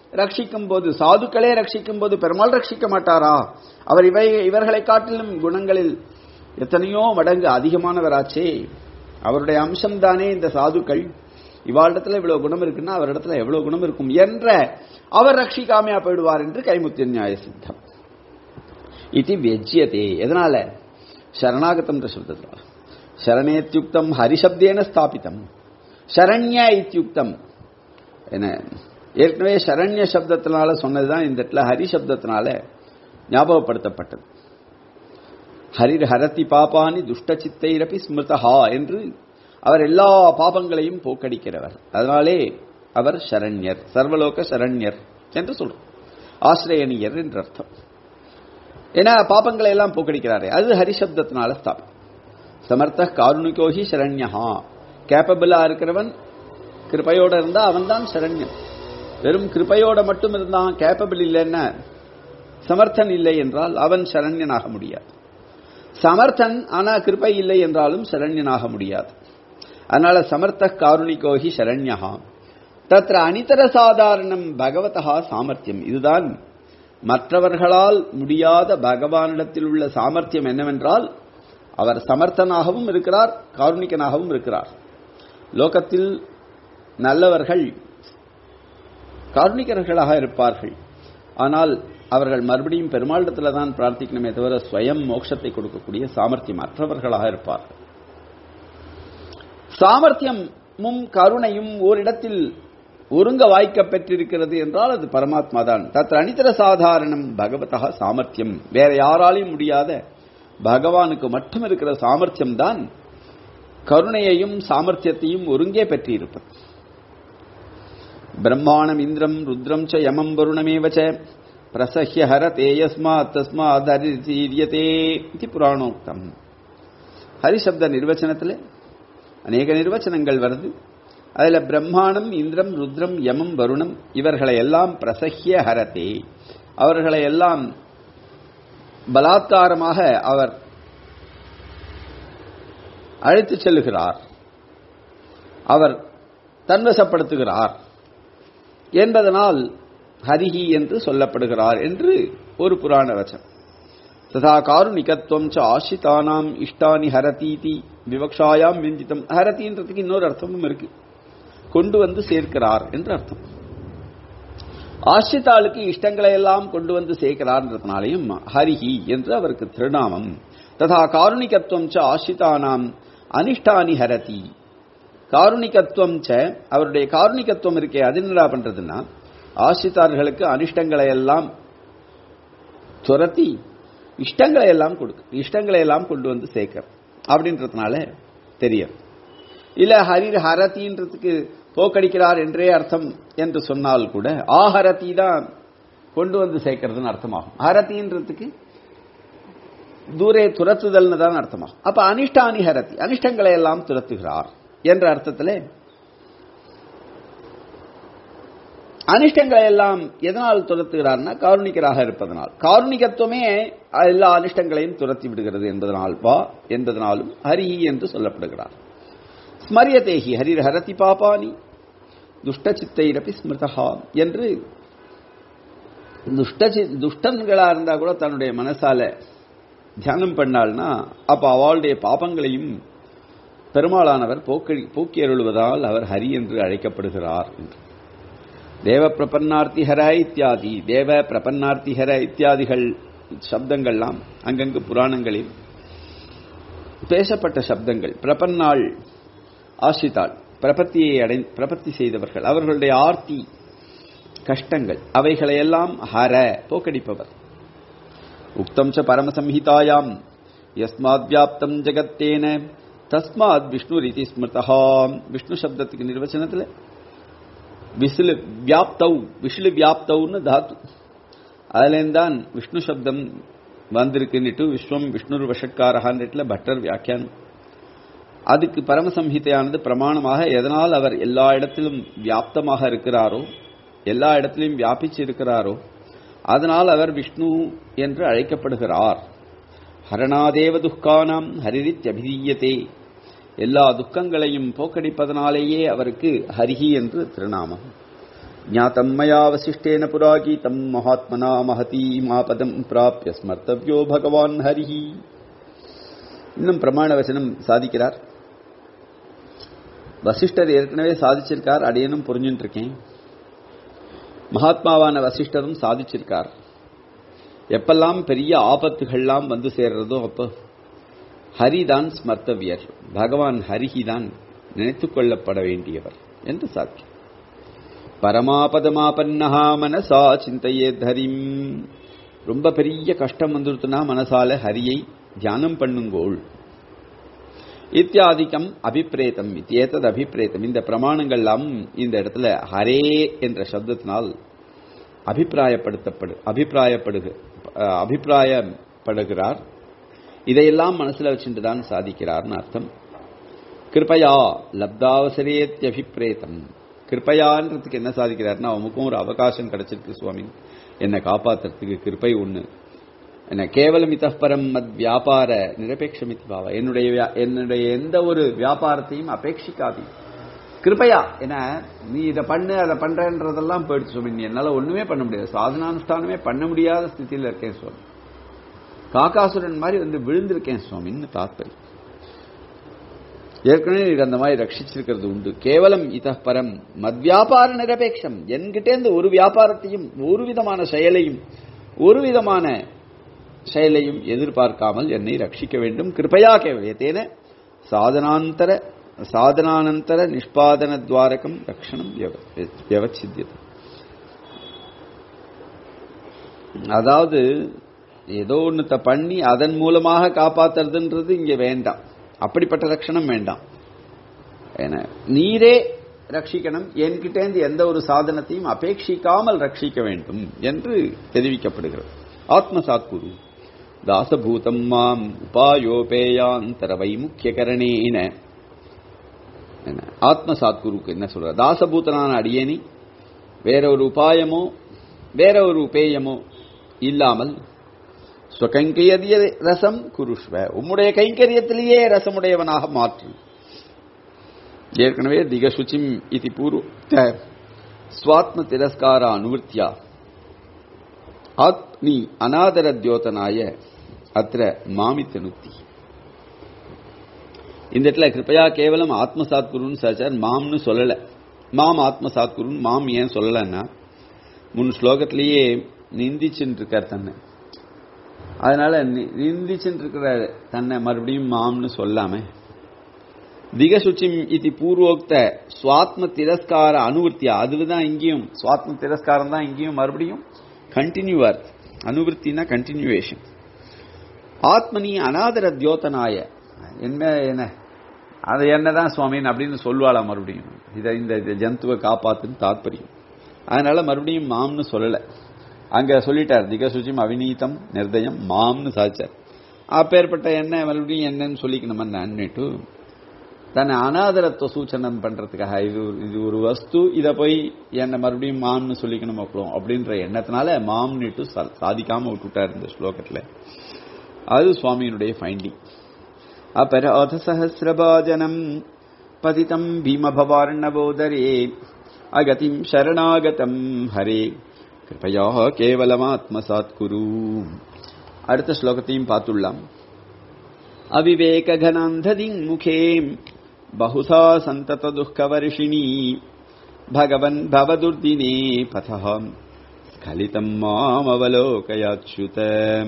ரட்சிக்கும் போது சாதுக்களே ரட்சிக்கும் போது பெருமாள் ரட்சிக்க மாட்டாரா அவர் இவை இவர்களை காட்டிலும் குணங்களில் எத்தனையோ மடங்கு அதிகமானவராச்சே அவருடைய அம்சம்தானே இந்த சாதுக்கள் இவாளிடத்துல இவ்வளவு குணம் இருக்குன்னா அவரிடத்துல எவ்வளவு குணம் இருக்கும் என்ற அவர் ரட்சிக்காமையா போயிடுவார் என்று கைமுத்திய நியாய சித்தம் இது வெஜ்யதே எதனால சரணாகதம் சப்தத்தால் சரணேத்யுக்தம் ஹரிசப்தேன ஸ்தாபிதம் சரண்ய இத்தியுக்தம் என்ன ஏற்கனவே சரண்ய சப்தத்தினால சொன்னதுதான் இந்த இடத்துல ஹரி சப்தத்தினால ஞாபகப்படுத்தப்பட்டது ஹரிர் ஹரதி பாபானி துஷ்ட சித்தைரப்பி ஸ்மிருதஹா என்று அவர் எல்லா பாபங்களையும் போக்கடிக்கிறவர் அதனாலே அவர் சரண்யர் சர்வலோக சரண்யர் என்று சொல்றோம் ஆசிரியனியர் என்று அர்த்தம் ஏன்னா பாபங்களை எல்லாம் போக்கடிக்கிறாரே அது ஹரிசப்தத்தினால ஸ்தாபம் சமர்த்த காருணிகோஹி சரண்யஹா கேப்பபிளா இருக்கிறவன் கிருபையோட இருந்தா அவன் தான் சரண்யன் வெறும் கிருபையோட மட்டும் இருந்தான் கேப்பபிள் இல்லைன்னா சமர்த்தன் இல்லை என்றால் அவன் சரண்யனாக முடியாது சமர்த்தன் ஆனா கிருபை இல்லை என்றாலும் சரண்யனாக முடியாது அதனால சமர்த்த காருணிகோஹி சரண்யஹா தத்ர அனிதர சாதாரணம் பகவதா சாமர்த்தியம் இதுதான் மற்றவர்களால் முடியாத பகவானிடத்தில் உள்ள சாமர்த்தியம் என்னவென்றால் அவர் சமர்த்தனாகவும் இருக்கிறார் காருணிகனாகவும் இருக்கிறார் லோகத்தில் நல்லவர்கள் காருணிகர்களாக இருப்பார்கள் ஆனால் அவர்கள் மறுபடியும் பெருமாளிடத்தில் தான் பிரார்த்திக்கணுமே தவிர ஸ்வயம் மோட்சத்தை கொடுக்கக்கூடிய சாமர்த்தியம் அற்றவர்களாக இருப்பார்கள் சாமர்த்தியமும் கருணையும் ஓரிடத்தில் ஒருங்க வாய்க்க பெற்றிருக்கிறது என்றால் அது பரமாத்மா தான் தத் அனிதர சாதாரணம் பகவதா சாமர்த்தியம் வேற யாராலையும் முடியாத பகவானுக்கு மட்டும் இருக்கிற சாமர்த்தியம் தான் கருணையையும் சாமர்த்தியத்தையும் ஒருங்கே பெற்றிருப்பது பிரம்மாணம் இந்திரம் ருத்ரம் ச யமம் வருணமேவச்ச பிரசஹ்ய ஹர தேயஸ்மாத் தஸ்மாத் ஹரிசீரியதே இது புராணோக்தம் ஹரிசப்த நிர்வச்சனத்தில் அநேக நிர்வச்சனங்கள் வருது அதுல பிரம்மாணம் இந்திரம் ருத்ரம் யமம் வருணம் இவர்களை எல்லாம் பிரசஹ்ய ஹரதே அவர்களை எல்லாம் பலாத்காரமாக அவர் அழைத்துச் செல்லுகிறார் அவர் தன்வசப்படுத்துகிறார் என்பதனால் ஹரிஹி என்று சொல்லப்படுகிறார் என்று ஒரு புராண வச்சம் ததா காருணிகத்துவம் ச ஆசிதானாம் இஷ்டானி ஹரதீதி விவக்ஷாயாம் விஞ்சிதம் ஹரதின்றதுக்கு இன்னொரு அர்த்தமும் இருக்கு கொண்டு வந்து சேர்க்கிறார் என்று அர்த்தம் ஆசிரித்தாளுக்கு இஷ்டங்களை எல்லாம் கொண்டு வந்து சேர்க்கிறார்ன்றதுனாலையும் ஹரிஹி என்று அவருக்கு திருநாமம் ததா காருணிகத்துவம் ச ஆசிரிதானாம் அனிஷ்டானி ஹரதி காருணிகத்துவம் ச அவருடைய காருணிகத்துவம் இருக்கே அது என்னடா பண்றதுன்னா ஆசிரித்தார்களுக்கு அனிஷ்டங்களை எல்லாம் துரத்தி இஷ்டங்களை எல்லாம் கொடுக்கு இஷ்டங்களை எல்லாம் கொண்டு வந்து சேர்க்க அப்படின்றதுனால தெரியும் இல்ல ஹரிர் ஹரதின்றதுக்கு போக்கடிக்கிறார் என்றே அர்த்தம் என்று சொன்னால் கூட ஆஹரதி தான் கொண்டு வந்து சேர்க்கறதுன்னு அர்த்தமாகும் ஹரதின்றதுக்கு தூரே துரத்துதல்னு தான் அர்த்தமாகும் அப்ப அனிஷ்டானி ஹரதி அனிஷ்டங்களை எல்லாம் துரத்துகிறார் என்ற அர்த்தத்திலே அனிஷ்டங்களை எல்லாம் எதனால் துரத்துகிறார்னா காருணிகராக இருப்பதனால் காருணிகத்துவமே எல்லா அனிஷ்டங்களையும் துரத்தி விடுகிறது என்பதனால் வா என்பதனாலும் ஹரி என்று சொல்லப்படுகிறார் ஸ்மரியதேஹி ஹரிர் ஹரதி பாபானி துஷ்டச்சித்தைரப்பி ஸ்மிருதா என்று துஷ்ட துஷ்டன்களா இருந்தா கூட தன்னுடைய மனசால தியானம் பண்ணாள்னா அப்ப அவளுடைய பாபங்களையும் பெருமாளானவர் போக்கி போக்கி அருள்வதால் அவர் ஹரி என்று அழைக்கப்படுகிறார் என்று தேவ பிரபன்னார்த்தி ஹர இத்தியாதி தேவ பிரபன்னார்த்தி ஹர இத்தியாதிகள் சப்தங்கள்லாம் அங்கங்கு புராணங்களில் பேசப்பட்ட சப்தங்கள் பிரபன்னாள் ஆசித்தாள் பிரபத்தியை அடை பிரபத்தி செய்தவர்கள் அவர்களுடைய ஆர்த்தி கஷ்டங்கள் அவைகளையெல்லாம் ஹர போக்கடிப்பவர் உக்தம் ச பரமசம்ஹிதாயாம் யஸ்மாத் வியாப்தம் ஜெகத்தேன தஸ்மாத் விஷ்ணு ரீதி ஸ்மிருதா விஷ்ணு சப்தத்துக்கு நிர்வச்சனத்தில் விசிலு வியாப்தவ் விஷ்ணு வியாப்தவ்னு தாத்து அதுலேருந்தான் விஷ்ணு சப்தம் வந்திருக்குன்னுட்டு விஸ்வம் விஷ்ணு வஷட்காரகான்னுட்டுல பட்டர் வியாக்கியானம் அதுக்கு பரமசம்ஹிதையானது பிரமாணமாக எதனால் அவர் எல்லா இடத்திலும் வியாப்தமாக இருக்கிறாரோ எல்லா இடத்திலும் வியாபிச்சு இருக்கிறாரோ அதனால் அவர் விஷ்ணு என்று அழைக்கப்படுகிறார் ஹரணாதேவ துக்கானாம் ஹரிரித்யபிதீயத்தே எல்லா துக்கங்களையும் போக்கடிப்பதனாலேயே அவருக்கு ஹரிஹி என்று திருநாமம் ज्ञातम् मया वसिष्ठेन पुरा गीतम् महात्मना महतीमापदम् प्राप्य स्मर्तव्यो भगवान् हरिः இன்னும் பிரமாண வசனம் சாதிக்கிறார் வசிஷ்டர் ஏற்கனவே சாதிச்சிருக்கார் அடையனும் புரிஞ்சுட்டு இருக்கேன் மகாத்மாவான வசிஷ்டரும் சாதிச்சிருக்கார் எப்பெல்லாம் பெரிய ஆபத்துகள்லாம் வந்து சேர்றதோ அப்போ ஹரிதான் ஸ்மர்த்தவியர் பகவான் ஹரிஹிதான் நினைத்துக் கொள்ளப்பட வேண்டியவர் என்று சாட்சி பரமாபதமாபன்னஹா மனசா சிந்தையே தரிம் ரொம்ப பெரிய கஷ்டம் வந்துருத்துனா மனசால ஹரியை தியானம் பண்ணுங்கோள் இத்தியாதிக்கம் அபிப்பிரேதம் இத்தியேத்தது அபிப்பிரேதம் இந்த பிரமாணங்கள்லாம் இந்த இடத்துல ஹரே என்ற சப்தத்தினால் அபிப்பிராயப்படுத்தப்படு அபிப்பிராயப்படுக அபிப்பிராயப்படுகிறார் இதையெல்லாம் மனசுல வச்சுட்டு தான் சாதிக்கிறார்னு அர்த்தம் கிருபையா லப்தாவசரேத்தியபிப்பிரேதம் கிருப்பையான்றதுக்கு என்ன சாதிக்கிறார்னா அவனுக்கும் ஒரு அவகாசம் கிடைச்சிருக்கு சுவாமி என்னை காப்பாத்துறதுக்கு கிருப்பை ஒண்ணு என்ன கேவலம் இதப்பரம் மத் வியாபார நிரபேட்சமிதி பாவா என்னுடைய வியா- என்னுடைய எந்த ஒரு வியாபாரத்தையும் அபேட்சிக்காதி கிருபையா என்ன நீ இதை பண்ணு அதை பண்றன்றதெல்லாம் போயிடுச்சு சுவாமி நீ என்னால ஒண்ணுமே பண்ண முடியாது சாதனானுஷ்டானமே பண்ண முடியாத ஸ்திதியில இருக்கேன் சுவாமி காக்காசுரன் மாதிரி வந்து விழுந்திருக்கேன் சுவாமின்னு தாத்பரியம் ஏற்கனவே நீர் அந்த மாதிரி ரட்சிச்சிருக்கிறது உண்டு கேவலம் இத பரம் மத்வியாபார நிரபேட்சம் என்கிட்டேந்து ஒரு வியாபாரத்தையும் ஒரு விதமான செயலையும் ஒரு விதமான செயலையும் எதிர்பார்க்காமல் என்னை ரட்சிக்க வேண்டும் கிருபையா கேவலியத்தேன சாதனாந்தர சாதனானந்தர நிஷ்பாதன துவாரகம் ரக்ஷணம் வியவச்சித்தியது அதாவது ஏதோ ஒண்ணுத்த பண்ணி அதன் மூலமாக காப்பாத்துறதுன்றது இங்க வேண்டாம் அப்படிப்பட்ட ரட்சணம் வேண்டாம் ஏன்னா, நீரே ரட்சிக்கணும் என்கிட்டேந்து எந்த ஒரு சாதனத்தையும் அபேட்சிக்காமல் ரட்சிக்க வேண்டும் என்று தெரிவிக்கப்படுகிறது ஆத்மசாத் குரு தாசபூதம் மாம் உபாயோபேயாந்தர வைமுக்கியகரணேன என்ன, ஆத்மசாத் குருக்கு என்ன சொல்ற தாசபூதனான அடியேனி வேற ஒரு உபாயமோ வேற ஒரு உபேயமோ இல்லாமல் ஸ்வகைங்கரிய ரசம் குருஷ்வ உம்முடைய கைங்கரியத்திலேயே ரசமுடையவனாக மாற்று ஏற்கனவே திகசுச்சிம் இது பூர்வ ஸ்வாத்ம திரஸ்கார அனுவர்த்தியா ஆத்மி அநாதர தியோதனாய அத்திர மாமித்தனுக்தி இந்த இடத்துல கிருப்பையா கேவலம் ஆத்மசாத் குருன்னு சாச்சார் மாம்னு சொல்லல மாம் ஆத்மசாத் குருன்னு மாம் ஏன் சொல்லலன்னா முன் ஸ்லோகத்திலேயே நிந்திச்சுட்டு இருக்கார் தன்னை அதனால நி- நிந்திச்சுட்டு இருக்கிற தன்னை மறுபடியும் மாம்னு சொல்லாம திகசுச்சிம் இது பூர்வோக்த சுவாத்ம திரஸ்கார அனுவர்த்தியா அதுதான் இங்கேயும் சுவாத்ம திரஸ்காரம் தான் இங்கேயும் மறுபடியும் கண்டினியூவர் அனுவர்த்தினா கண்டினியூவேஷன் ஆத்மனி அநாதர தியோதனாய என்ன என்ன அது என்னதான் சுவாமின் அப்படின்னு சொல்லுவாளா மறுபடியும் இதை இந்த இந்த ஜந்துவை காப்பாத்துன்னு தாத்பரியம் அதனால மறுபடியும் மாம்னு சொல்லல அங்க சொல்லிட்டார் திகசுச்சிம் அவிநீதம் நிர்தயம் மாம்னு சாச்சார் அப்பேற்பட்ட என்ன மறுபடியும் என்னன்னு சொல்லிக்கணுமன்னுட்டு தன்னை அனாதரத்துவ சூச்சனம் பண்றதுக்காக இது ஒரு- இது ஒரு வஸ்து இத போய் என்ன மறுபடியும் மாம்னு சொல்லிக்கணும் அப்புறம் அப்படின்ற எண்ணத்தினால மாம்னுட்டு சா- சாதிக்காம விட்டுட்டார் இந்த ஸ்லோகத்துல அது சுவாமியினுடைய ஃபைண்டிங் अपराध सहस्रभाजनम् पतितम् भीमभवार्णवोदरे अगतिम् शरणागतम् हरे कृपया கேவலமாத்மசாத் குரு அடுத்த ஸ்லோகத்தையும் பார்த்துள்ளாம் அவிவேககனாந்ததிங் முகே பகுசா சந்தத துஷ்கவர்ஷிணி பகவன் பவதுர்தினே பதம் ஸ்கலிதம் மாமவலோகயாச்சுத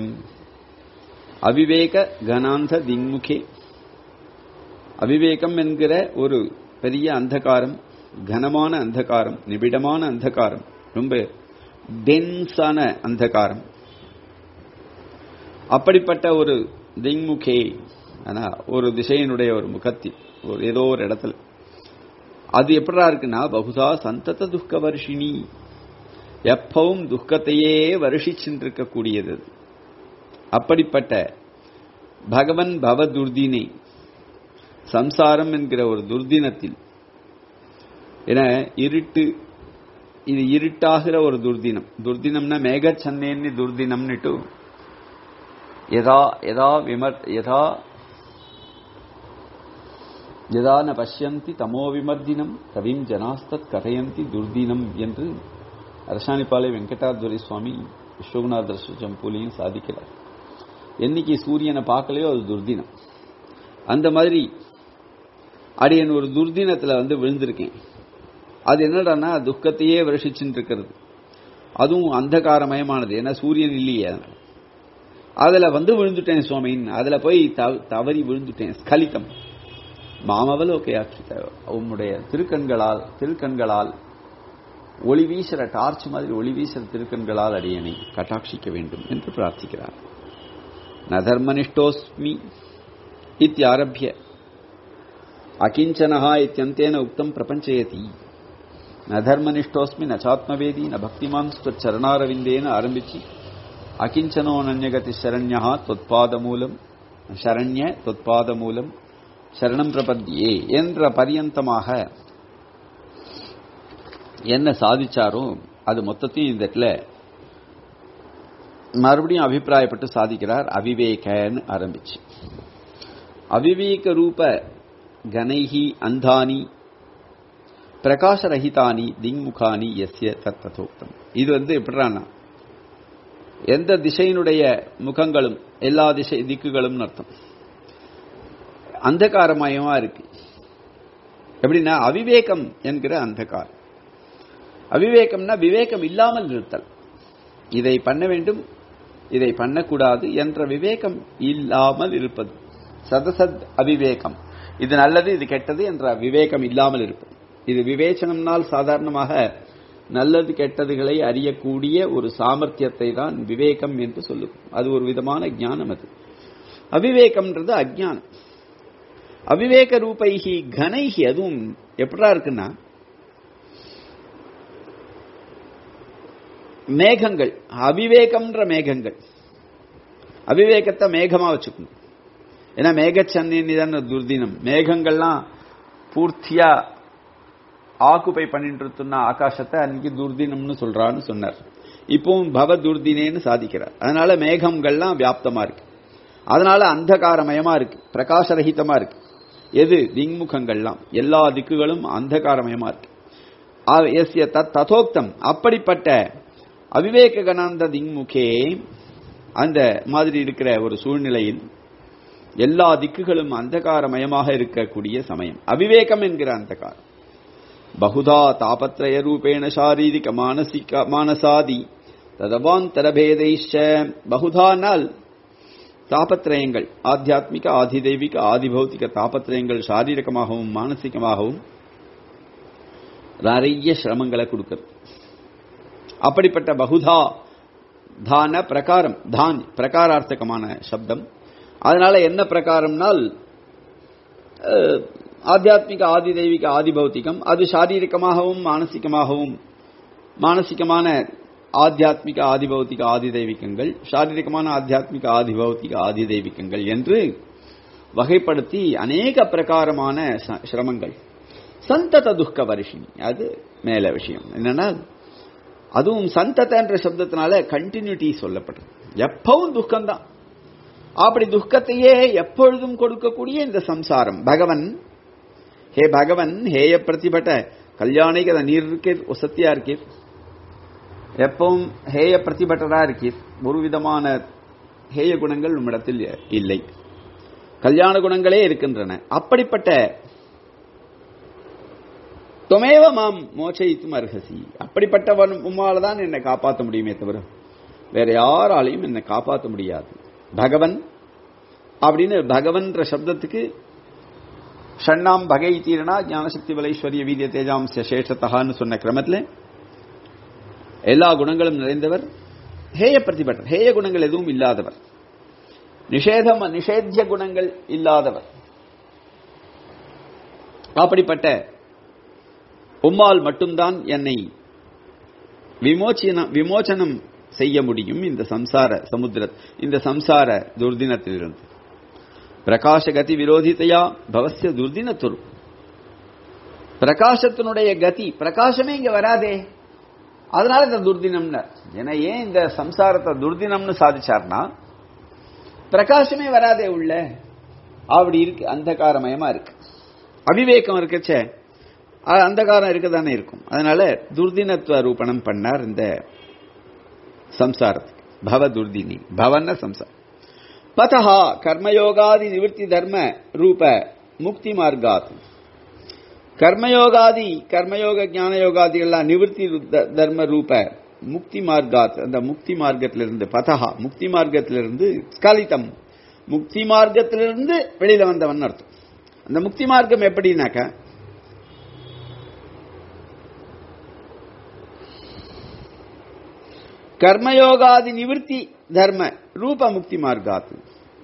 அவிவேக கனாந்த திங்முகே அவிவேகம் என்கிற ஒரு பெரிய அந்தகாரம் கனமான அந்தகாரம் நிபிடமான அந்தகாரம் ரொம்ப டென்ஸான அந்தகாரம் அப்படிப்பட்ட ஒரு திங்முகே ஆனா ஒரு திசையினுடைய ஒரு முகத்தில் ஒரு ஏதோ ஒரு இடத்துல அது எப்படா இருக்குன்னா பகுதா சந்தத துக்க வருஷினி எப்பவும் துக்கத்தையே வருஷிச்சுட்டு இருக்கக்கூடியது அது. அப்படிப்பட்ட பகவன் பவ துர்தினை சம்சாரம் என்கிற ஒரு துர்தினத்தில் என இருட்டு இது இருட்டாகிற ஒரு துர்தினம் துர்தினம்னா மேகச்சந்தேன்னு துர்தினம்னுட்டு யதா யதா விமர் யதா யதான பஷ்யந்தி தமோ விமர்தினம் கவிம் ஜனாஸ்தத் கதையந்தி துர்தினம் என்று அரசாணிப்பாலை வெங்கடாதுரை சுவாமி விஸ்வகுநாதர் ஜம்பூலியும் சாதிக்கிறார் என்னைக்கு சூரியனை பார்க்கலையோ அது துர்தினம் அந்த மாதிரி அடியன் ஒரு துர்தினத்துல வந்து விழுந்திருக்கேன் அது என்னடான்னா துக்கத்தையே வருஷிச்சுட்டு இருக்கிறது அதுவும் அந்தகாரமயமானது ஏன்னா சூரியன் இல்லையே அதுல வந்து விழுந்துட்டேன் சுவாமின் அதுல போய் தவறி விழுந்துட்டேன் ஸ்கலிதம் மாமவலோகே ஆட்சித்த உன்னுடைய திருக்கண்களால் திருக்கண்களால் ஒளி வீசுற டார்ச் மாதிரி ஒளி வீசுற திருக்கண்களால் அடியனை கட்டாட்சிக்க வேண்டும் என்று பிரார்த்திக்கிறார் நதர்மனிஷ்டோஸ்மி இத்தியாரபிய அகிஞ்சனஹா இத்தியந்தேன உக்தம் பிரபஞ்சயதி நதர்மனிஷ்டோஸ்மி நச்சாத்மவேதி ந பக்திமான் சரணாரவிந்தேன ஆரம்பிச்சு அகிஞ்சனோ நன்யகதி சரண்யா தொத்பாத மூலம் சரண்ய தொத்பாத மூலம் சரணம் பிரபத்தியே என்ற பரியந்தமாக என்ன சாதிச்சாரோ அது மொத்தத்தையும் இந்த இடத்துல மறுபடியும் அபிப்பிராயப்பட்டு சாதிக்கிறார் அவிவேகன்னு ஆரம்பிச்சு அவிவேக ரூப கனைஹி அந்தானி பிரகாசரஹிதானி திங்முகானி எஸ்ய தத்தோக்தம் இது வந்து எப்படிறான்னா எந்த திசையினுடைய முகங்களும் எல்லா திசை திக்குகளும் அர்த்தம் அந்தகாரமயமா இருக்கு எப்படின்னா அவிவேகம் என்கிற அந்தகாரம் அவிவேகம்னா விவேகம் இல்லாமல் இருத்தல் இதை பண்ண வேண்டும் இதை பண்ணக்கூடாது என்ற விவேகம் இல்லாமல் இருப்பது சதசத் அவிவேகம் இது நல்லது இது கெட்டது என்ற விவேகம் இல்லாமல் இருப்பது இது விவேச்சனம்னால் சாதாரணமாக நல்லது கெட்டதுகளை அறியக்கூடிய ஒரு சாமர்த்தியத்தை தான் விவேகம் என்று சொல்லும் அது ஒரு விதமான ஞானம் அது அவிவேகம்ன்றது அஜானம் அவிவேக ரூபைகி கனைகி அதுவும் எப்படா இருக்குன்னா மேகங்கள் அவிவேகம்ன்ற மேகங்கள் அவிவேகத்தை மேகமா வச்சுக்கணும் ஏன்னா மேகச்சன்னி தான் துர்தினம் மேகங்கள்லாம் பூர்த்தியா ஆக்குப்பை பண்ணிட்டு இருக்குன்னா ஆகாசத்தை அன்னைக்கு துர்தினம்னு சொல்றான்னு சொன்னார் இப்பவும் பவ துர்தினேன்னு சாதிக்கிறார் அதனால மேகங்கள்லாம் வியாப்தமா இருக்கு அதனால அந்தகாரமயமா இருக்கு பிரகாசரகிதமா இருக்கு எது திங்முகங்கள்லாம் எல்லா திக்குகளும் அந்தகாரமயமா இருக்கு எஸ்ய ததோக்தம் அப்படிப்பட்ட அவிவேக கணாந்த திங்முகே அந்த மாதிரி இருக்கிற ஒரு சூழ்நிலையில் எல்லா திக்குகளும் அந்தகாரமயமாக இருக்கக்கூடிய சமயம் அவிவேகம் என்கிற அந்தகாரம் பகுதா தாபத்ரய ரூபேண சாரீரிக மானசிக மானசாதி ததவாந்தரபேதைஷ பகுதானால் தாபத்ரயங்கள் ஆத்தியாத்மிக ஆதிதெய்வீக ஆதிபௌத்திக தாபத்ரயங்கள் சாரீரகமாகவும் மானசிகமாகவும் நிறைய சிரமங்களை கொடுக்கிறது அப்படிப்பட்ட பகுதா தான பிரகாரம் தான் பிரகாரார்த்தகமான சப்தம் அதனால என்ன பிரகாரம்னால் ஆத்தியாத்மிக ஆதி தெய்வீக ஆதி பௌத்திகம் அது சாரீரிகமாகவும் மானசிகமாகவும் மானசிகமான ஆத்தியாத்மிக ஆதி பௌத்திக ஆதி தெய்வீகங்கள் சாரீரிகமான ஆத்தியாத்மிக ஆதி பௌத்திக ஆதி தெய்வீகங்கள் என்று வகைப்படுத்தி அநேக பிரகாரமான சிரமங்கள் சந்தத துக்க வருஷினி அது மேல விஷயம் என்னன்னா அதுவும் சந்தத என்ற சப்தத்தினால கண்டினியூட்டி சொல்லப்படுது எப்பவும் துக்கம்தான் அப்படி துக்கத்தையே எப்பொழுதும் கொடுக்கக்கூடிய இந்த சம்சாரம் பகவன் ஹே பகவன் ஹேய பிரதிபட்ட கல்யாணிகத நீர் இருக்கீர் ஒசத்தியா இருக்கீர் எப்பவும் ஹேய பிரதிபட்டரா இருக்கீர் ஒரு விதமான ஹேய குணங்கள் உம்மிடத்தில் இல்லை கல்யாண குணங்களே இருக்கின்றன அப்படிப்பட்ட தொமேவ மாம் மோச்சயித்தும் அர்ஹசி அப்படிப்பட்டவன் உம்மால தான் என்னை காப்பாற்ற முடியுமே தவிர வேற யாராலையும் என்னை காப்பாற்ற முடியாது பகவன் அப்படின்னு பகவன்ற சப்தத்துக்கு ஷண்ணாம் பகை தீரனா ஞானசக்தி வலைஸ்வரிய வீதிய தேஜாம் சேஷத்தகான்னு சொன்ன கிரமத்தில் எல்லா குணங்களும் நிறைந்தவர் ஹேய பிரதிபட்டர் ஹேய குணங்கள் எதுவும் இல்லாதவர் நிஷேதம் நிஷேத்திய குணங்கள் இல்லாதவர் அப்படிப்பட்ட உம்மால் மட்டும்தான் என்னை விமோச்சனம் விமோச்சனம் செய்ய முடியும் இந்த சம்சார சமுத்திர இந்த சம்சார துர்தினத்திலிருந்து பிரகாசகதி விரோதித்தையா பவசிய துர்தினத்துரு பிரகாசத்தினுடைய கதி பிரகாசமே இங்க வராதே அதனால இந்த துர்தினம்னு ஏன்னா ஏன் இந்த சம்சாரத்தை துர்தினம்னு சாதிச்சார்னா பிரகாசமே வராதே உள்ள அப்படி இருக்கு அந்தகாரமயமா இருக்கு அவிவேகம் இருக்கச்சே அ- அந்தகாரம் இருக்கதானே இருக்கும் அதனால துர்தினத்துவ ரூபணம் பண்ணார் இந்த சம்சாரத்துக்கு பவ துர்தினி பவன்ன சம்சாரம் பதஹா கர்மயோகாதி நிவர்த்தி தர்ம ரூப முக்தி மார்காத் கர்மயோகாதி கர்மயோக ஞான யோகாதிகள்லாம் நிவர்த்தி ருத்த- தர்ம ரூப முக்தி மார்காத் அந்த முக்தி மார்க்கத்திலிருந்து பதஹா முக்தி மார்க்கத்திலிருந்து ஸ்கலிதம் முக்தி மார்க்கத்திலிருந்து வெளியில வந்தவன் அர்த்தம் அந்த முக்தி மார்க்கம் எப்படின்னாக்க கர்மயோகாதி நிவர்த்தி தர்ம ரூப முக்தி மார்க்காத்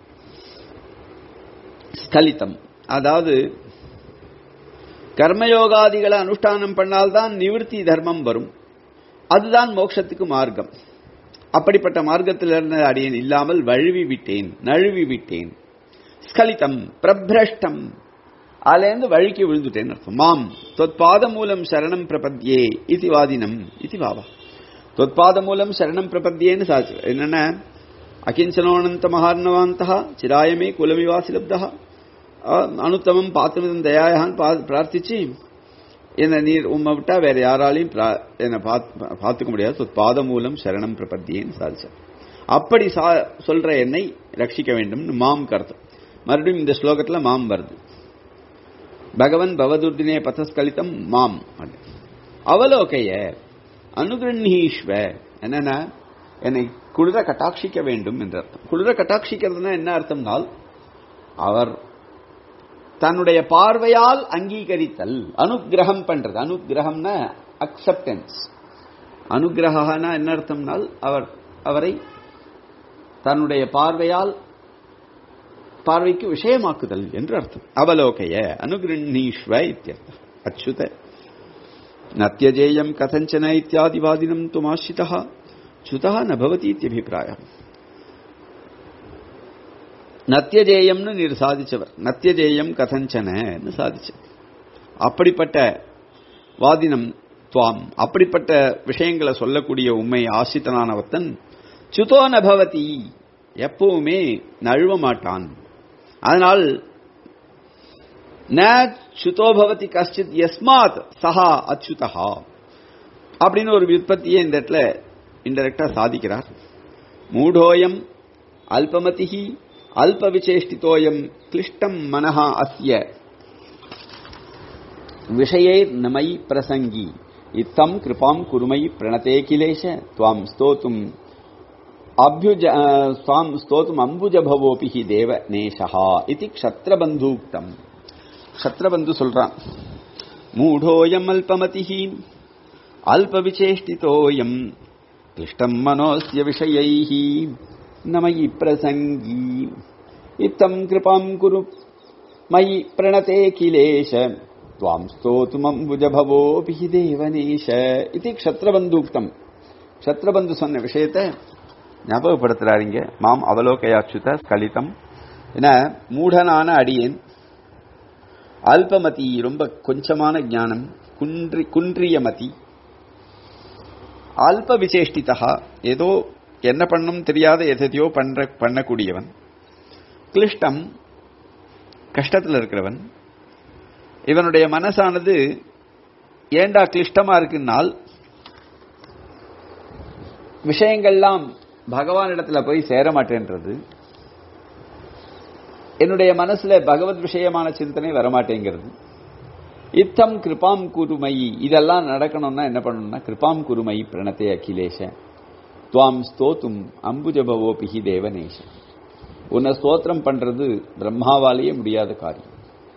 ஸ்கலிதம் அதாவது கர்மயோகாதிகளை அனுஷ்டானம் பண்ணால்தான் நிவர்த்தி தர்மம் வரும் அதுதான் மோட்சத்துக்கு மார்க்கம் அப்படிப்பட்ட மார்க்கத்தில் இருந்த அடியேன் இல்லாமல் வழுவி விட்டேன் நழுவி விட்டேன் ஸ்கலிதம் பிரபிரஷ்டம் அதுலேருந்து வழுக்கி விழுந்துட்டேன் அர்த்தம் மாம் தொத்பாத மூலம் சரணம் பிரபத்யே இது வாதினம் இது வாவா தொத்பாத மூலம் சரணம் பிரபத்தியேன்னு சாச்சு என்னென்ன அகிஞ்சனோனந்த மகார்ணவாந்தா சிராயமே குலமிவாசி லப்தா அனுத்தமம் பாத்துமிதம் தயாயான்னு பா- பிரார்த்திச்சு என்ன நீர் உம்மை விட்டா வேற யாராலையும் பிரா- என்னை பாத்- பார்த்துக்க முடியாது தொத்பாத மூலம் சரணம் பிரபத்தியேன்னு சாதிச்சார் அப்படி சா- சொல்ற என்னை ரட்சிக்க வேண்டும் மாம் கருத்தம் மறுபடியும் இந்த ஸ்லோகத்துல மாம் வருது பகவன் பவதுர்தினே பதஸ்கலிதம் மாம் அவலோகைய அனுகிரண்ணீஸ்வ என்னன்னா என்னை குளிர கட்டாட்சிக்க வேண்டும் என்ற அர்த்தம் குளிர கட்டாட்சிக்கிறதுனா என்ன அர்த்தம்னால் அவர் தன்னுடைய பார்வையால் அங்கீகரித்தல் அனுக்கிரகம் பண்றது அனுக்கிரகம்னா அக்செப்டன்ஸ் அனுகிரகனா என்ன அர்த்தம்னால் அவர் அவரை தன்னுடைய பார்வையால் பார்வைக்கு விஷயமாக்குதல் என்று அர்த்தம் அவலோகைய அனுகிருண்ணீஸ்வ இத்தியர்த்தம் அச்சுத நத்தியஜேயம் கதஞ்சன இத்தியாதிவாதினம் துமாசிதः சுதா ந பவதி இத்தியபிப்பிராயம் நத்தியஜேயம்னு நீர் சாதிச்சவர் நத்தியஜேயம் கதஞ்சனன்னு சாதிச்சவர் அப்படிப்பட்ட வாதினம் துவாம் அப்படிப்பட்ட விஷயங்களை சொல்லக்கூடிய உண்மை ஆசித்தனானவத்தன் சுதோ நபவதி எப்பவுமே நழுவ மாட்டான் அதனால் ந சுதோ பவதி கஷ்டித் யஸ்மாத் சஹா அச்சுதஹா அப்படின்னு ஒரு விற்பத்தியை இந்த இடத்துல இன்டெரக்டா சாதிக்கிறார் மூடோயம் அல்பமதிஹி அல்ப விசேஷ்டிதோயம் கிளிஷ்டம் மனஹா அஸ்ய விஷயே நமை பிரசங்கி இத்தம் கிருபாம் குருமை பிரணதே கிலேஷ துவாம் ஸ்தோத்தும் அபியுஜ ஸ்வாம் ஸ்தோத்தும் அம்புஜ பவோபி ஹி தேவ நேஷா இது க்ஷத்ரபந்தூக்தம் க்ஷத்ரபந்து சொல்றான் மூடோயம் அல்பமதிஹி அல்பவிசேஷ்டிதோயம் கிளிஷ்டம் மனோஸ்ய விஷயைः न मयि प्रसङ्गी इत्थम् कृपाम् कुरु मयि प्रणते किलेश त्वाम् स्तोतुमम्बुजभवोऽपि हि देवनेश इति க்ஷத்ரபந்தூக்தம் க்ஷத்ரபந்து சொன்ன விஷயத்தை ஞாபகப்படுத்துறாருங்க மாம் அவலோகயாச்சுத ஸ்கலிதம் என மூடனான அடியேன் அல்பமதி ரொம்ப கொஞ்சமான ஞானம் குன்றி குன்றிய மதி அல்ப விசேஷ்டிதா ஏதோ என்ன பண்ணும் தெரியாத எதையோ பண்ற பண்ணக்கூடியவன் கிளிஷ்டம் கஷ்டத்தில் இருக்கிறவன் இவனுடைய மனசானது ஏண்டா கிளிஷ்டமா இருக்குன்னால் விஷயங்கள்லாம் பகவானிடத்துல போய் சேர மாட்டேன்றது என்னுடைய மனசுல பகவத் விஷயமான சிந்தனை வரமாட்டேங்கிறது இத்தம் கிருபாம் குருமயி இதெல்லாம் நடக்கணும்னா என்ன பண்ணணும்னா கிருபாம் குருமயி பிரணத்தே அகிலேஷ துவாம் ஸ்தோத்தும் அம்புஜபவோபிஹி தேவநேஷ உன்னை ஸ்தோத்திரம் பண்றது பிரம்மாவாலேயே முடியாத காரியம்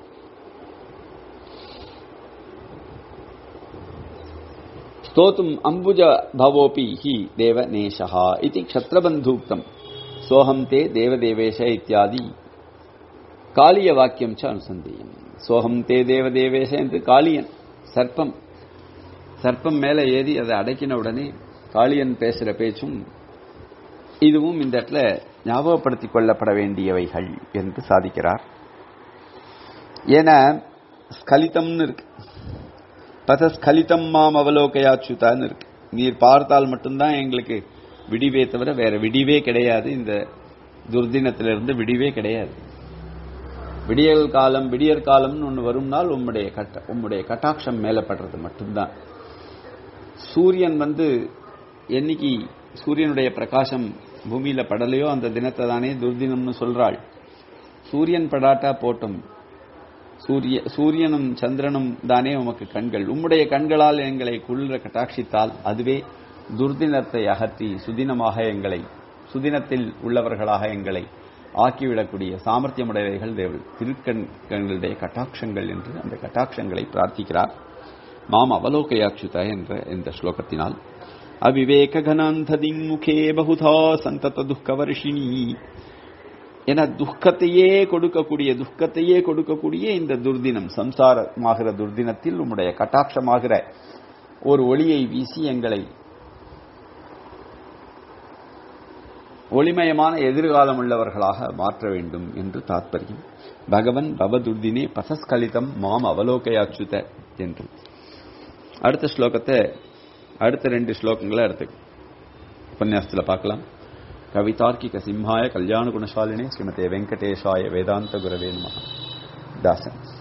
ஸ்தோத்தும் அம்புஜ பவோபி ஹி தேவநேஷா இது க்ஷத்ரபந்தூக்தம் சோஹம் தே தேவதேவேஷ இத்தியாதி காளிய வாக்கியம் ச அனுசந்தேயம் சோகம் தே தேவதேவேஷ என்று காளியன் சர்ப்பம் சர்ப்பம் மேலே ஏறி அதை அடக்கின உடனே காளியன் பேசுற பேச்சும் இதுவும் இந்த இடத்துல ஞாபகப்படுத்திக் கொள்ளப்பட வேண்டியவைகள் என்று சாதிக்கிறார் ஏன ஸ்கலிதம்னு இருக்கு பத ஸ்கலிதம் மாம் அவலோகையாச்சுதான்னு இருக்கு நீர் பார்த்தால் மட்டும்தான் எங்களுக்கு விடிவே தவிர வேற விடிவே கிடையாது இந்த துர்தினத்திலிருந்து விடிவே கிடையாது விடியல் காலம் விடியற் காலம்னு ஒன்று வரும்னால் உம்முடைய கட்ட உம்முடைய கட்டாட்சம் மேலப்படுறது மட்டும்தான் சூரியன் வந்து என்னைக்கு சூரியனுடைய பிரகாசம் பூமியில படலையோ அந்த தினத்தை தானே துர்தினம்னு சொல்றாள் சூரியன் படாட்டா போட்டும் சூரிய சூரியனும் சந்திரனும் தானே உமக்கு கண்கள் உம்முடைய கண்களால் எங்களை குளிர கட்டாட்சித்தால் அதுவே துர்தினத்தை அகற்றி சுதினமாக எங்களை சுதினத்தில் உள்ளவர்களாக எங்களை ஆக்கிவிடக்கூடிய சாமர்த்தியமுடையவைகள் தேவள் திருக்கண்களுடைய கட்டாட்சங்கள் என்று அந்த கட்டாட்சங்களை பிரார்த்திக்கிறார் மாம் அவலோகயாட்சுத என்ற இந்த ஸ்லோகத்தினால் அவிவேக கனாந்ததிங் முகே பகுதா சந்தத துக்கவர்ஷினி என துக்கத்தையே கொடுக்கக்கூடிய துக்கத்தையே கொடுக்கக்கூடிய இந்த துர்தினம் சம்சாரமாகிற துர்தினத்தில் உம்முடைய கட்டாட்சமாகிற ஒரு ஒளியை வீசி எங்களை ஒளிமயமான எதிர்காலம் உள்ளவர்களாக மாற்ற வேண்டும் என்று தாத்பரியம் பகவன் பவதுர்தினே பசஸ்கலிதம் மாம் அவலோகையாச்சுத என்று அடுத்த ஸ்லோகத்தை அடுத்த ரெண்டு ஸ்லோகங்களை அடுத்த உபன்யாசத்தில் பார்க்கலாம் கவிதார்க்கிக சிம்ஹாய கல்யாண குணசாலினே ஸ்ரீமதே வெங்கடேஷாய வேதாந்த குரவே நம தாசன்